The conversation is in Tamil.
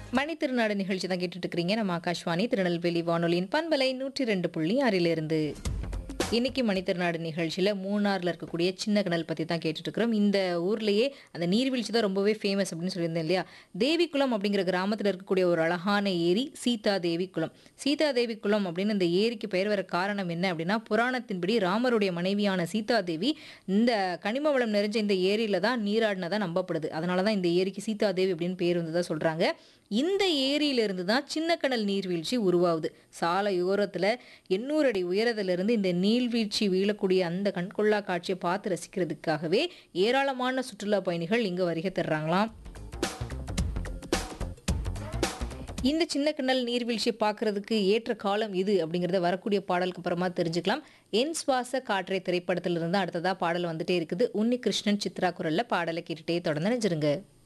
மணி திருநாடு நிகழ்ச்சி தான் கேட்டுட்டு இருக்கிறீங்க நம்ம ஆகாஷ்வாணி திருநெல்வேலி வானொலியின் பண்பலை நூற்றி ரெண்டு புள்ளி ஆறிலிருந்து இன்னைக்கு மணி திருநாடு நிகழ்ச்சியில் மூணாரில் இருக்கக்கூடிய சின்ன கடல் பற்றி தான் கேட்டுட்டு இருக்கிறோம் இந்த ஊர்லேயே அந்த நீர்வீழ்ச்சி தான் ரொம்பவே ஃபேமஸ் அப்படின்னு சொல்லியிருந்தேன் இல்லையா தேவிக்குளம் அப்படிங்கிற கிராமத்தில் இருக்கக்கூடிய ஒரு அழகான ஏரி சீதா தேவிக்குளம் சீதா தேவிக்குளம் அப்படின்னு இந்த ஏரிக்கு பெயர் வர காரணம் என்ன அப்படின்னா புராணத்தின்படி ராமருடைய மனைவியான சீதா தேவி இந்த கனிம வளம் நிறைஞ்ச இந்த ஏரியில தான் நீராடினதா நம்பப்படுது அதனால தான் இந்த ஏரிக்கு சீதா தேவி அப்படின்னு பேர் வந்ததா சொல்றாங்க இந்த ஏரியிலிருந்து தான் சின்னக்கடல் நீர்வீழ்ச்சி உருவாகுது சாலையோரத்தில் எண்ணூறு அடி உயரத்திலிருந்து இந்த நீர்வீழ்ச்சி வீழக்கூடிய அந்த கண்கொள்ளா காட்சியை பார்த்து ரசிக்கிறதுக்காகவே ஏராளமான சுற்றுலா பயணிகள் இங்கே வருகை தர்றாங்களாம் இந்த சின்ன கிணல் நீர்வீழ்ச்சியை பார்க்கறதுக்கு ஏற்ற காலம் இது அப்படிங்கிறத வரக்கூடிய பாடலுக்கு அப்புறமா தெரிஞ்சுக்கலாம் என் சுவாச காற்றை திரைப்படத்திலிருந்து அடுத்ததா பாடல் வந்துட்டே இருக்குது உன்னி கிருஷ்ணன் சித்ரா குரல்ல பாடலை கேட்டுட்டே தொடர்ந்து நினைச்சிருங்க